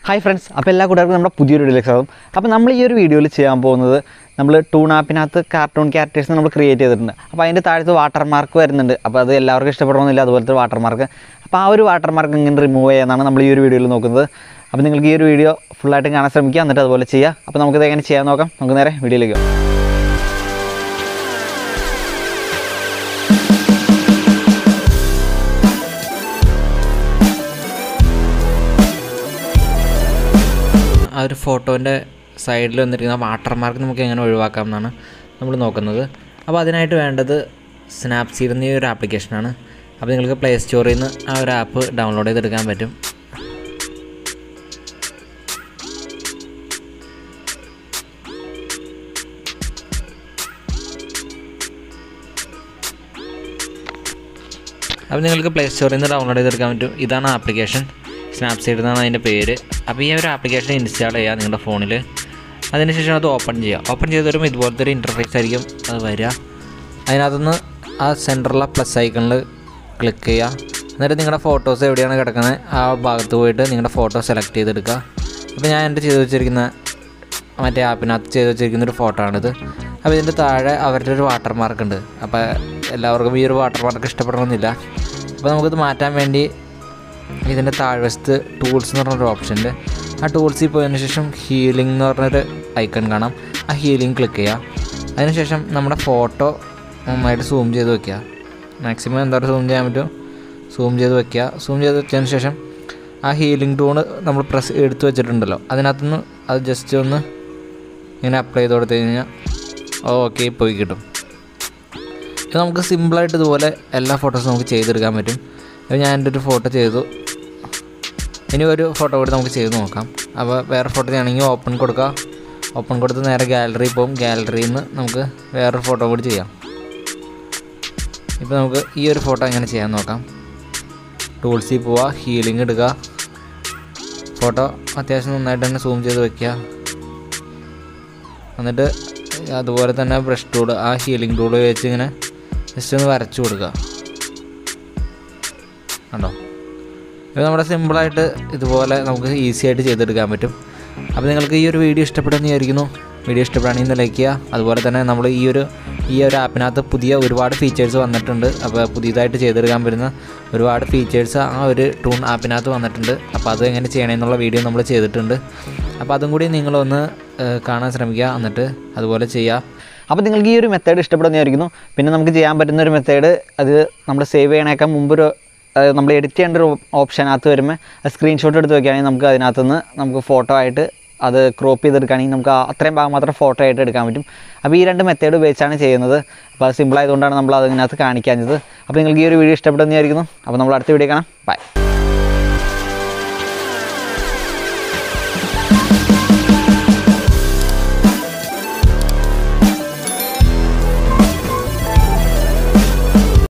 hi friends അപ്പോൾ എല്ലാ കൂട്ടുകാർക്കും നമ്മുടെ പുതിയൊരു വീഡിയോയിലേക്ക് സ്വാഗതം അപ്പോൾ നമ്മൾ ഈ ഒരു വീഡിയോയിൽ ചെയ്യാൻ പോകുന്നത് നമ്മൾ ടൂൺ ആപ്പിനകത്ത് കാർട്ടൂൺ ക്യാരക്ടേഴ്സ് നമ്മൾ ക്രിയേറ്റ് ചെയ്തിട്ടുണ്ട് അപ്പോൾ അതിൻ്റെ താഴത്ത് വാട്ടർ മാർക്ക് വരുന്നുണ്ട് അപ്പോൾ അത് എല്ലാവർക്കും ഇഷ്ടപ്പെടണമെന്നില്ല അതുപോലത്തെ വാട്ടർ മാർക്ക് അപ്പോൾ ആ ഒരു വാട്ടർ മാർക്ക് ഇങ്ങനെ റിമൂവ് ചെയ്യാനാണ് നമ്മൾ ഈ ഒരു വീഡിയോയിൽ നോക്കുന്നത് അപ്പോൾ നിങ്ങൾക്ക് ഈ ഒരു വീഡിയോ ഫുള്ളായിട്ട് കാണാൻ ശ്രമിക്കുക എന്നിട്ട് അതുപോലെ ചെയ്യുക അപ്പോൾ നമുക്കിത് എങ്ങനെ ചെയ്യാൻ നോക്കാം നമുക്ക് നേരെ വീഡിയോയിലേക്ക് പോകാം ആ ഒരു ഫോട്ടോൻ്റെ സൈഡിൽ വന്നിരിക്കുന്ന വാട്ടർ മാർക്ക് നമുക്ക് എങ്ങനെ ഒഴിവാക്കാം എന്നാണ് നമ്മൾ നോക്കുന്നത് അപ്പോൾ അതിനായിട്ട് വേണ്ടത് സ്നാപ്സീഡ് എന്ന ഈ ഒരു ആപ്ലിക്കേഷനാണ് അപ്പോൾ നിങ്ങൾക്ക് പ്ലേ സ്റ്റോറിൽ നിന്ന് ആ ഒരു ആപ്പ് ഡൗൺലോഡ് ചെയ്തെടുക്കാൻ പറ്റും അപ്പോൾ നിങ്ങൾക്ക് പ്ലേ സ്റ്റോറിൽ നിന്ന് ഡൗൺലോഡ് ചെയ്തെടുക്കാൻ പറ്റും ഇതാണ് ആപ്ലിക്കേഷൻ സ്നാപ്സീഡ് എന്നാണ് അതിൻ്റെ പേര് അപ്പോൾ ഈ ഒരു ആപ്ലിക്കേഷൻ ഇൻസ്റ്റാൾ ചെയ്യുക നിങ്ങളുടെ ഫോണിൽ അതിനുശേഷം അത് ഓപ്പൺ ചെയ്യുക ഓപ്പൺ ചെയ്ത് വരുമ്പോൾ ഇതുപോലത്തെ ഒരു ഇൻ്റർഫേസ് ആയിരിക്കും അത് വരിക അതിനകത്തുനിന്ന് ആ സെൻറ്ററിലെ പ്ലസ് ഐക്കണിൽ ക്ലിക്ക് ചെയ്യുക എന്നിട്ട് നിങ്ങളുടെ ഫോട്ടോസ് എവിടെയാണ് കിടക്കുന്നത് ആ ഭാഗത്ത് പോയിട്ട് നിങ്ങളുടെ ഫോട്ടോ സെലക്ട് ചെയ്തെടുക്കുക അപ്പോൾ ഞാൻ എൻ്റെ ചെയ്ത് വെച്ചിരിക്കുന്ന മറ്റേ ആപ്പിനകത്ത് ചെയ്ത് വെച്ചിരിക്കുന്ന ഒരു ഫോട്ടോ ആണിത് അപ്പോൾ ഇതിൻ്റെ താഴെ അവരുടെ ഒരു വാട്ടർ മാർക്ക് ഉണ്ട് അപ്പോൾ എല്ലാവർക്കും ഈ ഒരു വാട്ടർ മാർക്ക് ഇഷ്ടപ്പെടണമെന്നില്ല അപ്പോൾ നമുക്കിത് മാറ്റാൻ വേണ്ടി ഇതിൻ്റെ താഴ്വശത്ത് ടൂൾസ് എന്ന് പറഞ്ഞൊരു ഓപ്ഷൻ ഉണ്ട് ആ ടൂൾസിൽ പോയതിന് ശേഷം ഹീലിംഗ് എന്ന് പറഞ്ഞൊരു ഐക്കൺ കാണാം ആ ഹീലിംഗ് ക്ലിക്ക് ചെയ്യുക അതിനുശേഷം നമ്മുടെ ഫോട്ടോ നന്നായിട്ട് സൂം ചെയ്ത് വെക്കുക മാക്സിമം എന്തായാലും സൂം ചെയ്യാൻ പറ്റും സൂം ചെയ്ത് വെക്കുക സൂം ചെയ്ത് വെച്ചതിന് ശേഷം ആ ഹീലിംഗ് ടൂണ് നമ്മൾ പ്രസ് എടുത്ത് വെച്ചിട്ടുണ്ടല്ലോ അതിനകത്തുനിന്ന് അത് ജസ്റ്റ് ഒന്ന് ഇങ്ങനെ അപ്ലൈ ചെയ്ത് കൊടുത്തു കഴിഞ്ഞാൽ ഓക്കെ പോയി കിട്ടും ഇത് നമുക്ക് സിമ്പിളായിട്ട് ഇതുപോലെ എല്ലാ ഫോട്ടോസും നമുക്ക് ചെയ്തെടുക്കാൻ പറ്റും അപ്പോൾ ഞാൻ എൻ്റെ ഒരു ഫോട്ടോ ചെയ്തു ഇനി ഒരു ഫോട്ടോ കൂടി നമുക്ക് ചെയ്ത് നോക്കാം അപ്പോൾ വേറെ ഫോട്ടോ ചെയ്യണമെങ്കിൽ ഓപ്പൺ കൊടുക്കുക ഓപ്പൺ കൊടുത്ത് നേരെ ഗാലറി പോകും ഗാലറിയിൽ നിന്ന് നമുക്ക് വേറൊരു ഫോട്ടോ കൂടി ചെയ്യാം ഇപ്പോൾ നമുക്ക് ഈ ഒരു ഫോട്ടോ എങ്ങനെ ചെയ്യാൻ നോക്കാം ടൂൾസിൽ പോവുക ഹീലിംഗ് എടുക്കുക ഫോട്ടോ അത്യാവശ്യം നന്നായിട്ട് തന്നെ സൂം ചെയ്ത് വെക്കുക എന്നിട്ട് അതുപോലെ തന്നെ ബ്രഷ് ടൂൾ ആ ഹീലിംഗ് ടൂൾ വെച്ച് ഇങ്ങനെ ജസ്റ്റ് ഒന്ന് വരച്ചു കൊടുക്കുക കണ്ടോ ഇത് നമ്മുടെ സിമ്പിളായിട്ട് ഇതുപോലെ നമുക്ക് ഈസി ആയിട്ട് ചെയ്തെടുക്കാൻ പറ്റും അപ്പോൾ നിങ്ങൾക്ക് ഈ ഒരു വീഡിയോ ഇഷ്ടപ്പെടുമെന്ന് വിചാരിക്കുന്നു വീഡിയോ ഇഷ്ടപ്പെടുകയാണെങ്കിൽ ലൈക്ക് ചെയ്യുക അതുപോലെ തന്നെ നമ്മൾ ഈ ഒരു ഈ ഒരു ആപ്പിനകത്ത് പുതിയ ഒരുപാട് ഫീച്ചേഴ്സ് വന്നിട്ടുണ്ട് അപ്പോൾ പുതിയതായിട്ട് ചെയ്തെടുക്കാൻ പറ്റുന്ന ഒരുപാട് ഫീച്ചേഴ്സ് ആ ഒരു ടൂൺ ആപ്പിനകത്ത് വന്നിട്ടുണ്ട് അപ്പോൾ അത് എങ്ങനെ ചെയ്യണമെന്നുള്ള വീഡിയോ നമ്മൾ ചെയ്തിട്ടുണ്ട് അപ്പോൾ അതും കൂടി നിങ്ങളൊന്ന് ഏഹ്, കാണാൻ ശ്രമിക്കുക എന്നിട്ട് അതുപോലെ ചെയ്യുക അപ്പോൾ നിങ്ങൾക്ക് ഈ ഒരു മെത്തേഡ് ഇഷ്ടപ്പെടുന്നതായിരിക്കുന്നു പിന്നെ നമുക്ക് ചെയ്യാൻ പറ്റുന്ന ഒരു മെത്തേഡ് അത് നമ്മൾ സേവ് ചെയ്യണേക്കാൾ മുമ്പ് ഒരു അതായത് നമ്മൾ എഡിറ്റ് ചെയ്യേണ്ട ഒരു ഓപ്ഷനകത്ത് വരുമ്പോൾ സ്ക്രീൻഷോട്ട് എടുത്ത് വെക്കുകയാണെങ്കിൽ നമുക്ക് അതിനകത്തുനിന്ന് നമുക്ക് ഫോട്ടോ ആയിട്ട് അത് ക്രോപ്പ് ചെയ്തെടുക്കുകയാണെങ്കിൽ നമുക്ക് ആ അത്രയും ഭാഗം മാത്രം ഫോട്ടോ ആയിട്ട് എടുക്കാൻ പറ്റും അപ്പോൾ ഈ രണ്ട് മെത്തേഡ് ഉപയോഗിച്ചാണ് ചെയ്യുന്നത് അപ്പോൾ അത് സിമ്പിൾ ആയതുകൊണ്ടാണ് നമ്മൾ അതിനകത്ത് കാണിക്കാഞ്ഞത് അപ്പോൾ നിങ്ങൾക്ക് ഈ ഒരു വീഡിയോ ഇഷ്ടപ്പെടുന്നതായിരിക്കുന്നു അപ്പോൾ നമ്മൾ അടുത്ത വീഡിയോ കാണാം ബൈ